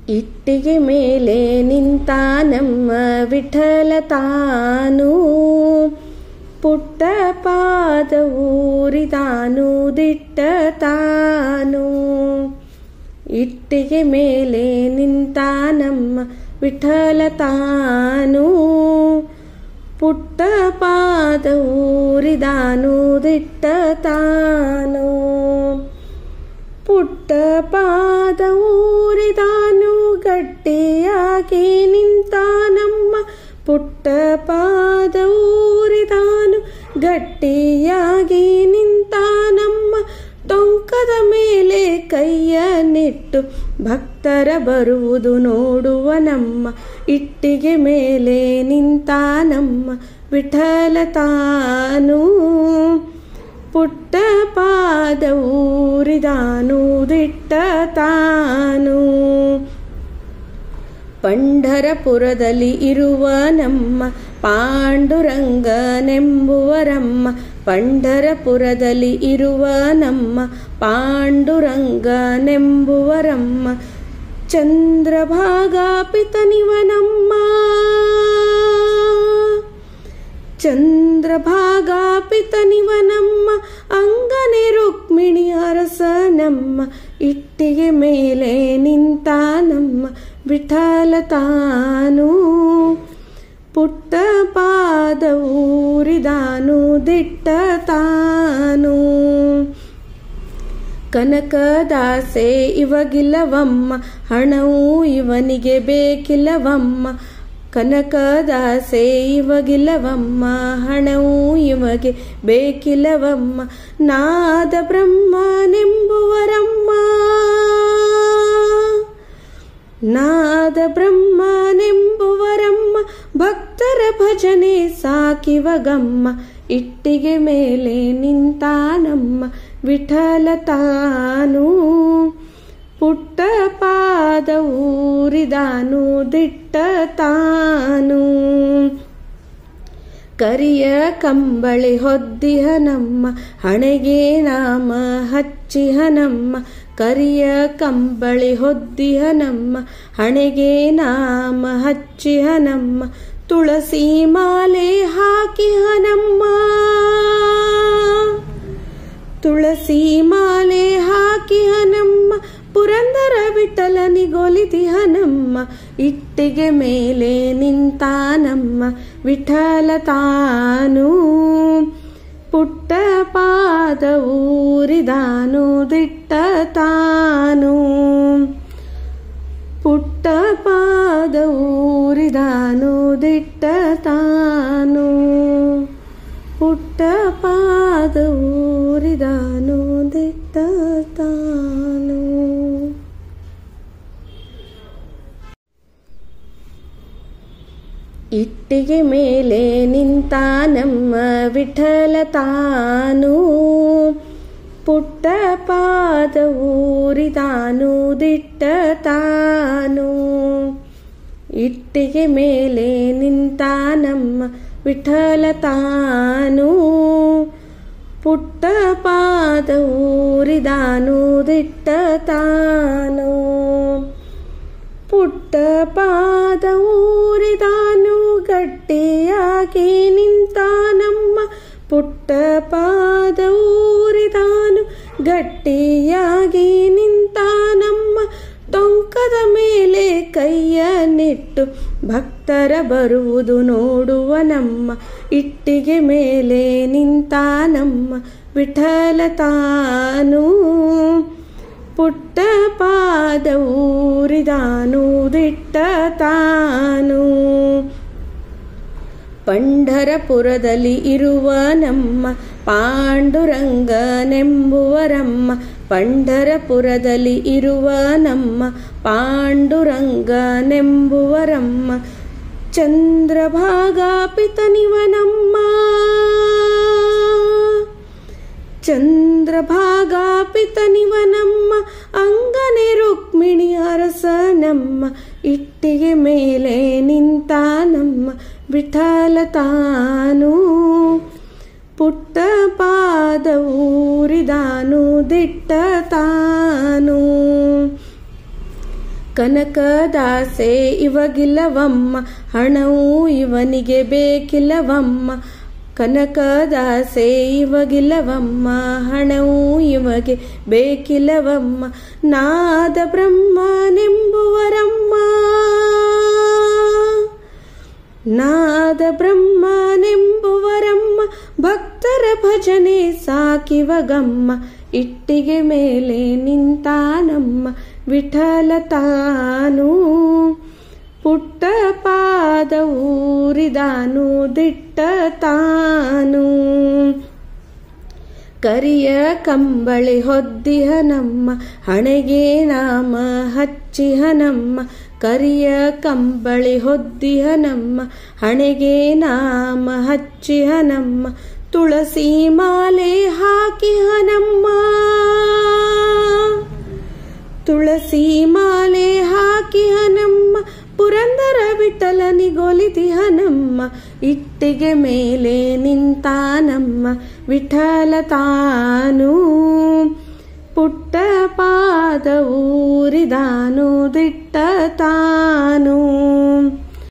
ಇಟ್ಟಿಗೆ ಮೇಲೆ ನಿಂತ ನಮ್ಮ ವಿಠಲ ತಾನು ಪುಟ್ಟ ಪಾದ ಊರಿದಾನು ದಿಟ್ಟ ತಾನು ಇಟ್ಟಿಗೆ ಮೇಲೆ ನಿಂತ ನಮ್ಮ ವಿಠಲ ತಾನು ಪುಟ್ಟ ಪಾದ ಊರಿದಾನು ದಿಟ್ಟ ತಾನು ಪುಟ್ಟ ಪಾದ ಊರಿದಾನು ಗಟ್ಟಿಯಾಗಿ ನಿಂತ ನಮ್ಮ ಪುಟ್ಟ ಪಾದ ಊರಿದಾನು ಗಟ್ಟಿಯಾಗಿ ನಿಂತ ನಮ್ಮ ಟೊಂಕದ ಮೇಲೆ ಕೈಯ ನೆಟ್ಟು ಭಕ್ತರ ಬರುವುದು ನೋಡುವ ನಮ್ಮ ಇಟ್ಟಿಗೆ ಮೇಲೆ ನಿಂತ ನಮ್ಮ ವಿಠಲ ತಾನು ಪುಟ್ಟ ಪಾದ ಊರಿದಾನು ದಿಟ್ಟ ತಾನು ಪಂಢರಪುರದಲ್ಲಿ ಇರುವ ನಮ್ಮ ಪಾಂಡುರಂಗನೆಂಬುವರಮ್ಮ ಪಂಢರಪುರದಲ್ಲಿ ಇರುವ ನಮ್ಮ ಪಾಂಡುರಂಗನೆಂಬುವರಮ್ಮ ಚಂದ್ರಭಾಗ ಪಿತನಿವನಮ್ಮ ಚಂದ್ರಭಾಗ ಪಿತನಿವನಮ್ಮ ಅಂಗನೆ ರುಕ್ಮಿಣಿ ಅರಸನಮ್ಮ ಇಟ್ಟಿಗೆ ಮೇಲೆ ನಿಂತ ನಮ್ಮ ವಿಠಲ ತಾನು ಪುಟ್ಟ ಪಾದ ಊರಿದಾನು ದಿಟ್ಟ ತಾನು ಕನಕದಾಸೆ ಇವಗಿಲ್ಲವಮ್ಮ ಹಣವು ಇವನಿಗೆ ಬೇಕಿಲ್ಲವಮ್ಮ ಕನಕದಾಸೆ ಇವಗಿಲ್ಲವಮ್ಮ ಹಣವು ಇವಗೆ ಬೇಕಿಲ್ಲವಮ್ಮ ನಾದ ಬ್ರಹ್ಮನೆಂಬುವರಮ್ಮ ನಾದ ಬ್ರಹ್ಮನೆಂಬುವರಮ್ಮ ಭಕ್ತರ ಭಜನೆ ಸಾಕಿವಗಮ್ಮ ಇಟ್ಟಿಗೆ ಮೇಲೆ ನಿಂತ ನಮ್ಮ ವಿಠಲ ತಾನು ಪುಟ್ಟ ಪಾದ ಊರಿದಾನು ದಿಟ್ಟ ತಾನು ಕರಿಯ ಕಂಬಳಿ ಹೊದ್ದಿಹ ನಮ್ಮ ಹಣೆಗೆ ನಾಮ ಹಚ್ಚಿಹ ನಮ್ಮ ಕರಿಯ ಕಂಬಳಿ ಹೊದ್ದಿಹ ನಮ್ಮ ಹಣೆಗೆ ನಾಮ ಹಚ್ಚಿಹ ನಮ್ಮ ತುಳಸಿ ಮಾಲೆ ಹಾಕಿಹ ನಮ್ಮ ತುಳಸಿ ಮಾಲೆ ಹಾಕಿಹ ನಮ್ಮ ಪುರಂದರ ವಿಠಲನಿಗೊಲಿದಿಹ ನಮ್ಮ ಇಟ್ಟಿಗೆ ಮೇಲೆ ನಿಂತ ನಮ್ಮ ವಿಠಲ ತಾನು ಪುಟ್ಟ ಪಾದ ಊರಿದಾನು ದಿಟ್ಟ ತಾನು ಪುಟ್ಟ ಪಾದ ಊರಿದಾನು ದಿಟ್ಟ ತಾನು ಪುಟ್ಟ ಪಾದ ಊರಿದಾನು ದಿಟ್ಟ ತಾನು ಇಟ್ಟಿಗೆ ಮೇಲೆ ನಿಂತ ನಮ್ಮ ವಿಠಲ ತಾನು ಪುಟ್ಟ ಪಾದ ಊರಿದಾನು ದಿಟ್ಟ ತಾನು ಇಟ್ಟಿಗೆ ಮೇಲೆ ನಿಂತ ನಮ್ಮ ವಿಠಲ ತಾನು ಪುಟ್ಟ ಪಾದ ಊರಿದಾನು ದಿಟ್ಟ ತಾನು ಪುಟ್ಟ ಪಾದ ಊರಿದಾನು ಗಟ್ಟಿಯಾಗಿ ನಿಂತ ನಮ್ಮ ಪುಟ್ಟ ಪಾದ ಊರಿದಾನು ಗಟ್ಟಿಯಾಗಿ ನಿಂತ ನಮ್ಮ ಟೊಂಕದ ಮೇಲೆ ಕೈಯ ನೆಟ್ಟು ಭಕ್ತರ ಬರುವುದು ನೋಡುವ ನಮ್ಮ ಇಟ್ಟಿಗೆ ಮೇಲೆ ನಿಂತ ನಮ್ಮ ವಿಠಲ ತಾನು ಪುಟ್ಟ ಪಾದ ಊರಿದಾನು ದಿಟ್ಟ ತಾನು ಪಂಢರಪುರದಲ್ಲಿ ಇರುವ ನಮ್ಮ ಪಾಂಡುರಂಗನೆಂಬುವರಮ್ಮ ಪಂಢರಪುರದಲ್ಲಿ ಇರುವ ನಮ್ಮ ಪಾಂಡುರಂಗನೆಂಬುವರಮ್ಮ ಚಂದ್ರಭಾಗ ಪಿತನಿವನಮ್ಮ ಚಂದ್ರಭಾಗ ಪಿತನಿವನಮ್ಮ ಅಂಗನೆ ರುಕ್ಮಿಣಿ ಅರಸನಮ್ಮ ಇಟ್ಟಿಗೆ ಮೇಲೆ ನಿಂತ ನಮ್ಮ ವಿಠಲ ತಾನು ಪುಟ್ಟ ಪಾದ ಊರಿದಾನು ದಿಟ್ಟ ತಾನು ಕನಕದಾಸೆ ಇವಗಿಲ್ಲವಮ್ಮ ಹಣವೂ ಇವನಿಗೆ ಬೇಕಿಲ್ಲವಮ್ಮ ಕನಕದಾಸೆ ಇವಗಿಲ್ಲವಮ್ಮ ಹಣವೂ ಇವಗೆ ಬೇಕಿಲ್ಲವಮ್ಮ ನಾದ ಬ್ರಹ್ಮನೆಂಬುವರಮ್ಮ ನಾದ ಬ್ರಹ್ಮನೆಂಬುವರಮ್ಮ ಭಕ್ತರ ಭಜನೆ ಸಾಕಿವಗಮ್ಮ ಇಟ್ಟಿಗೆ ಮೇಲೆ ನಿಂತಾನಮ್ಮ ವಿಠಲ ತಾನು ಪುಟ್ಟ ಪಾದ ಊರಿದಾನು ದಿಟ್ಟ ತಾನು ಕರಿಯ ಕಂಬಳಿ ಹೊದ್ದಿಹ ನಮ್ಮ ಹಣೆಗೆ ನಾಮ ಹಚ್ಚಿಹ ನಮ್ಮ ಕರಿಯ ಕಂಬಳಿ ಹೊದ್ದಿಹ ನಮ್ಮ ಹಣೆಗೆ ನಾಮ ಹಚ್ಚಿಹ ನಮ್ಮ ತುಳಸಿ ಮಾಲೆ ಹಾಕಿಹ ನಮ್ಮ ತುಳಸಿ ಮಾಲೆ ಹಾಕಿಹ ನಮ್ಮ ಪುರಂದರ ವಿಠಲನಿಗೊಲಿದಿಹ ನಮ್ಮ ಇಟ್ಟಿಗೆ ಮೇಲೆ ನಿಂತಾನಮ್ಮ ವಿಠಲ ತಾನು ಪುಟ್ಟ ಪಾದ ಊರಿದಾನು ದಿಟ್ಟ